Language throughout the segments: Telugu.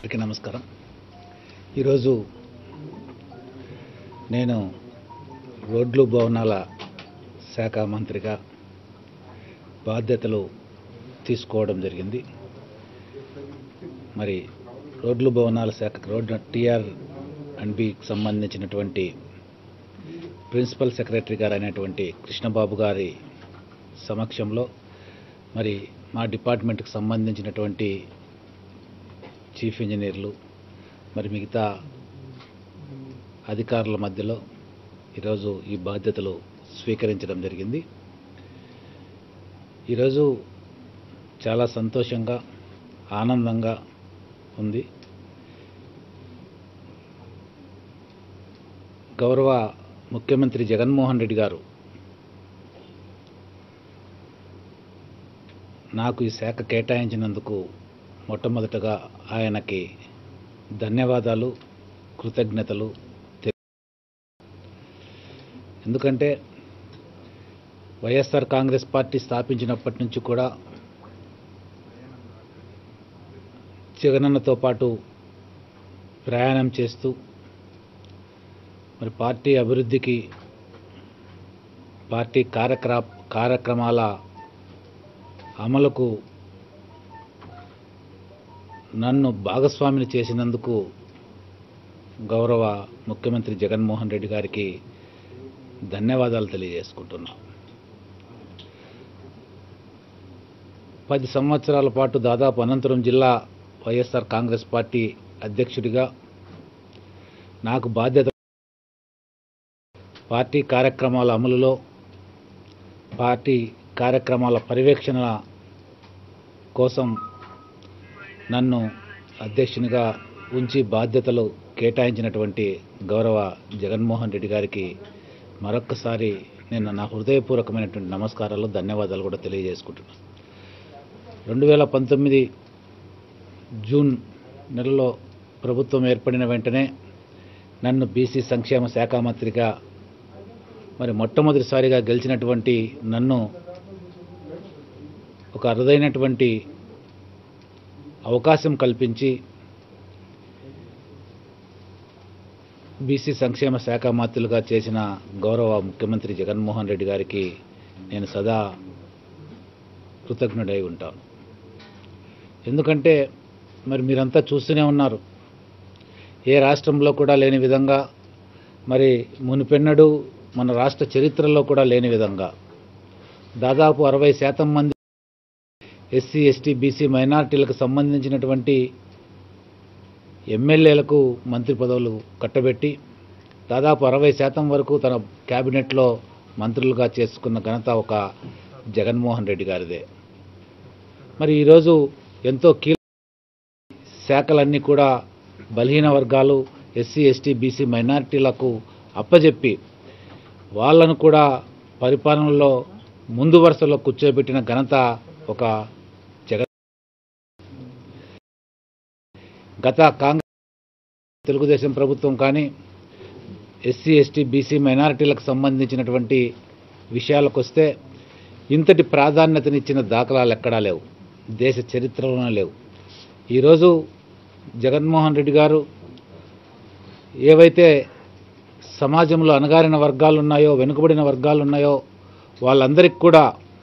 అందరికీ నమస్కారం ఈరోజు నేను రోడ్లు భవనాల శాఖ మంత్రిగా బాధ్యతలు తీసుకోవడం జరిగింది మరి రోడ్లు భవనాల శాఖ రోడ్ టిఆర్ అండ్ బికి సంబంధించినటువంటి ప్రిన్సిపల్ సెక్రటరీ గారు అయినటువంటి కృష్ణబాబు గారి సమక్షంలో మరి మా డిపార్ట్మెంట్కి సంబంధించినటువంటి చీఫ్ ఇంజనీర్లు మరి మిగతా అధికారుల మధ్యలో ఈరోజు ఈ బాధ్యతలు స్వీకరించడం జరిగింది ఈరోజు చాలా సంతోషంగా ఆనందంగా ఉంది గౌరవ ముఖ్యమంత్రి జగన్మోహన్ రెడ్డి గారు నాకు ఈ శాఖ కేటాయించినందుకు మొట్టమొదటగా ఆయనకి ధన్యవాదాలు కృతజ్ఞతలు తె- ఎందుకంటే వైఎస్ఆర్ కాంగ్రెస్ పార్టీ స్థాపించినప్పటి నుంచి కూడా జగనన్నతో పాటు ప్రయాణం చేస్తూ మరి పార్టీ అభివృద్ధికి పార్టీ కార్యక్ర కార్యక్రమాల అమలుకు నన్ను భాగస్వామిని చేసినందుకు గౌరవ ముఖ్యమంత్రి జగన్మోహన్ రెడ్డి గారికి ధన్యవాదాలు తెలియజేసుకుంటున్నా పది సంవత్సరాల పాటు దాదాపు అనంతరం జిల్లా వైఎస్ఆర్ కాంగ్రెస్ పార్టీ అధ్యక్షుడిగా నాకు బాధ్యత పార్టీ కార్యక్రమాల అమలులో పార్టీ కార్యక్రమాల పర్యవేక్షణ కోసం నన్ను అధ్యక్షునిగా ఉంచి బాధ్యతలు కేటాయించినటువంటి గౌరవ జగన్మోహన్ రెడ్డి గారికి మరొక్కసారి నేను నా హృదయపూర్వకమైనటువంటి నమస్కారాలు ధన్యవాదాలు కూడా తెలియజేసుకుంటున్నాను రెండు వేల పంతొమ్మిది జూన్ నెలలో ప్రభుత్వం ఏర్పడిన వెంటనే నన్ను బీసీ సంక్షేమ శాఖ మంత్రిగా మరి మొట్టమొదటిసారిగా గెలిచినటువంటి నన్ను ఒక అరుదైనటువంటి అవకాశం కల్పించి బీసీ సంక్షేమ శాఖ మంత్రులుగా చేసిన గౌరవ ముఖ్యమంత్రి జగన్మోహన్ రెడ్డి గారికి నేను సదా కృతజ్ఞుడై ఉంటాను ఎందుకంటే మరి మీరంతా చూస్తూనే ఉన్నారు ఏ రాష్ట్రంలో కూడా లేని విధంగా మరి మునిపెన్నడు మన రాష్ట్ర చరిత్రలో కూడా లేని విధంగా దాదాపు అరవై శాతం మంది ఎస్సీ ఎస్టీ బీసీ మైనారిటీలకు సంబంధించినటువంటి ఎమ్మెల్యేలకు మంత్రి పదవులు కట్టబెట్టి దాదాపు అరవై శాతం వరకు తన క్యాబినెట్లో మంత్రులుగా చేసుకున్న ఘనత ఒక జగన్మోహన్ రెడ్డి గారిదే మరి ఈరోజు ఎంతో కీలక శాఖలన్నీ కూడా బలహీన వర్గాలు ఎస్సీ ఎస్టీ బీసీ మైనారిటీలకు అప్పజెప్పి వాళ్ళను కూడా పరిపాలనలో ముందు వరుసలో కూర్చోబెట్టిన ఘనత ఒక జగన్ గత కాంగ్రెస్ తెలుగుదేశం ప్రభుత్వం కానీ ఎస్సీ ఎస్టీ బీసీ మైనారిటీలకు సంబంధించినటువంటి విషయాలకు వస్తే ఇంతటి ప్రాధాన్యతనిచ్చిన దాఖలాలు ఎక్కడా లేవు దేశ చరిత్రలోనే లేవు ఈరోజు జగన్మోహన్ రెడ్డి గారు ఏవైతే సమాజంలో అణగారిన వర్గాలు ఉన్నాయో వెనుకబడిన వర్గాలు ఉన్నాయో వాళ్ళందరికీ కూడా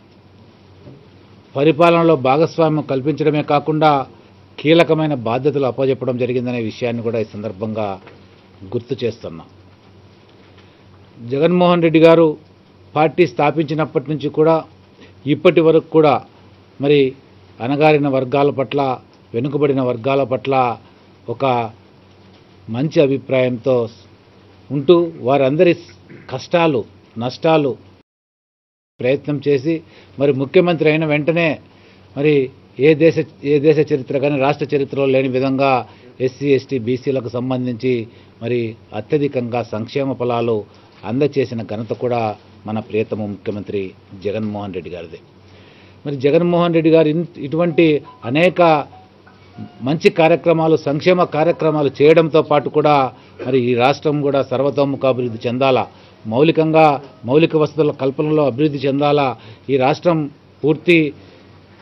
పరిపాలనలో భాగస్వామ్యం కల్పించడమే కాకుండా కీలకమైన బాధ్యతలు అప్పజెప్పడం జరిగిందనే విషయాన్ని కూడా ఈ సందర్భంగా గుర్తు చేస్తున్నా జగన్మోహన్ రెడ్డి గారు పార్టీ స్థాపించినప్పటి నుంచి కూడా ఇప్పటి వరకు కూడా మరి అణగారిన వర్గాల పట్ల వెనుకబడిన వర్గాల పట్ల ఒక మంచి అభిప్రాయంతో ఉంటూ వారందరి కష్టాలు నష్టాలు ప్రయత్నం చేసి మరి ముఖ్యమంత్రి అయిన వెంటనే మరి ఏ దేశ ఏ దేశ చరిత్ర కానీ రాష్ట్ర చరిత్రలో లేని విధంగా ఎస్సీ ఎస్టీ బీసీలకు సంబంధించి మరి అత్యధికంగా సంక్షేమ ఫలాలు అందచేసిన ఘనత కూడా మన ప్రియతమ ముఖ్యమంత్రి జగన్మోహన్ రెడ్డి గారిదే మరి జగన్మోహన్ రెడ్డి గారు ఇన్- ఇటువంటి అనేక మంచి కార్యక్రమాలు సంక్షేమ కార్యక్రమాలు చేయడంతో పాటు కూడా మరి ఈ రాష్ట్రం కూడా సర్వతోముఖాభివృద్ధి చెందాలా మౌలికంగా మౌలిక వసతుల కల్పనలో అభివృద్ధి చెందాలా ఈ రాష్ట్రం పూర్తి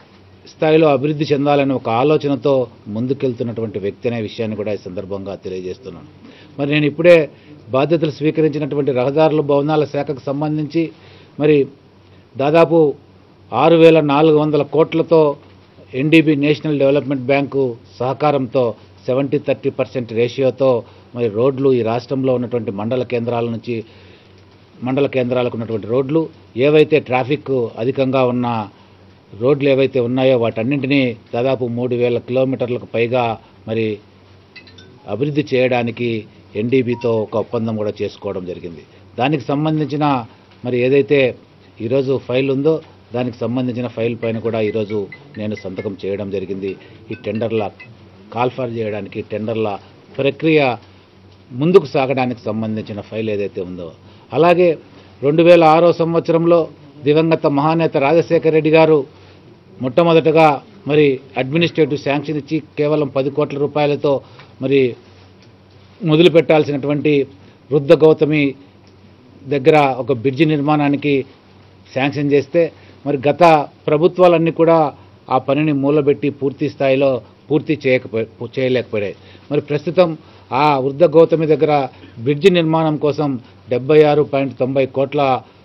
స్థాయిలో అభివృద్ధి చెందాలనే ఒక ఆలోచనతో ముందుకెళ్తున్నటువంటి వ్యక్తి అనే విషయాన్ని కూడా ఈ సందర్భంగా తెలియజేస్తున్నాను మరి నేను ఇప్పుడే బాధ్యతలు స్వీకరించినటువంటి రహదారుల భవనాల శాఖకు సంబంధించి మరి దాదాపు ఆరు వేల నాలుగు వందల కోట్లతో ఎన్డీబీ నేషనల్ డెవలప్మెంట్ బ్యాంకు సహకారంతో సెవెంటీ థర్టీ పర్సెంట్ రేషియోతో మరి రోడ్లు ఈ రాష్ట్రంలో ఉన్నటువంటి మండల కేంద్రాల నుంచి మండల కేంద్రాలకు ఉన్నటువంటి రోడ్లు ఏవైతే ట్రాఫిక్ అధికంగా ఉన్న రోడ్లు ఏవైతే ఉన్నాయో వాటన్నింటినీ దాదాపు మూడు వేల కిలోమీటర్లకు పైగా మరి అభివృద్ధి చేయడానికి ఎన్డీబీతో ఒక ఒప్పందం కూడా చేసుకోవడం జరిగింది దానికి సంబంధించిన మరి ఏదైతే ఈరోజు ఫైల్ ఉందో దానికి సంబంధించిన ఫైల్ పైన కూడా ఈరోజు నేను సంతకం చేయడం జరిగింది ఈ టెండర్ల కాల్ఫర్ చేయడానికి టెండర్ల ప్రక్రియ ముందుకు సాగడానికి సంబంధించిన ఫైల్ ఏదైతే ఉందో అలాగే రెండు వేల ఆరో సంవత్సరంలో దివంగత మహానేత రాజశేఖర రెడ్డి గారు మొట్టమొదటగా మరి అడ్మినిస్ట్రేటివ్ శాంక్షన్ ఇచ్చి కేవలం పది కోట్ల రూపాయలతో మరి మొదలు పెట్టాల్సినటువంటి వృద్ధ గౌతమి దగ్గర ఒక బ్రిడ్జి నిర్మాణానికి శాంక్షన్ చేస్తే మరి గత ప్రభుత్వాలన్నీ కూడా ఆ పనిని మూలబెట్టి పూర్తి స్థాయిలో పూర్తి చేయకపో చేయలేకపోయాయి మరి ప్రస్తుతం ఆ వృద్ధ గౌతమి దగ్గర బ్రిడ్జి నిర్మాణం కోసం డెబ్బై ఆరు పాయింట్ తొంభై కోట్ల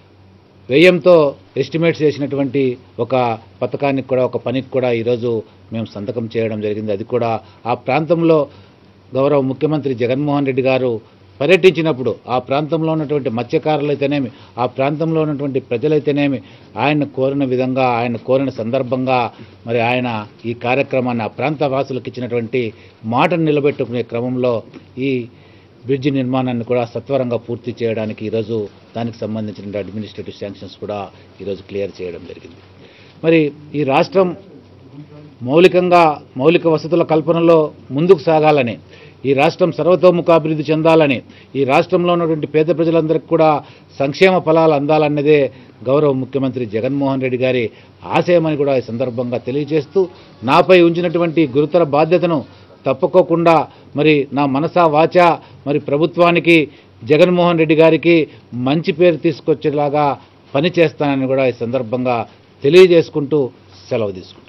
వ్యయంతో ఎస్టిమేట్స్ చేసినటువంటి ఒక పథకానికి కూడా ఒక పనికి కూడా ఈరోజు మేము సంతకం చేయడం జరిగింది అది కూడా ఆ ప్రాంతంలో గౌరవ ముఖ్యమంత్రి జగన్మోహన్ రెడ్డి గారు పర్యటించినప్పుడు ఆ ప్రాంతంలో ఉన్నటువంటి మత్స్యకారులైతేనేమి ఆ ప్రాంతంలో ఉన్నటువంటి ప్రజలైతేనేమి ఆయన కోరిన విధంగా ఆయన కోరిన సందర్భంగా మరి ఆయన ఈ కార్యక్రమాన్ని ఆ ప్రాంత వాసులకు ఇచ్చినటువంటి మాటను నిలబెట్టుకునే క్రమంలో ఈ బ్రిడ్జి నిర్మాణాన్ని కూడా సత్వరంగా పూర్తి చేయడానికి ఈరోజు దానికి సంబంధించిన అడ్మినిస్ట్రేటివ్ శాంక్షన్స్ కూడా ఈరోజు క్లియర్ చేయడం జరిగింది మరి ఈ రాష్ట్రం మౌలికంగా మౌలిక వసతుల కల్పనలో ముందుకు సాగాలని ఈ రాష్ట్రం సర్వతోముఖాభివృద్ధి చెందాలని ఈ రాష్ట్రంలో ఉన్నటువంటి పేద ప్రజలందరికీ కూడా సంక్షేమ ఫలాలు అందాలన్నదే గౌరవ ముఖ్యమంత్రి జగన్మోహన్ రెడ్డి గారి ఆశయమని కూడా ఈ సందర్భంగా తెలియజేస్తూ నాపై ఉంచినటువంటి గురుతర బాధ్యతను తప్పుకోకుండా మరి నా మనసా వాచా మరి ప్రభుత్వానికి జగన్మోహన్ రెడ్డి గారికి మంచి పేరు తీసుకొచ్చేలాగా పనిచేస్తానని కూడా ఈ సందర్భంగా తెలియజేసుకుంటూ సెలవు తీసుకుంటాను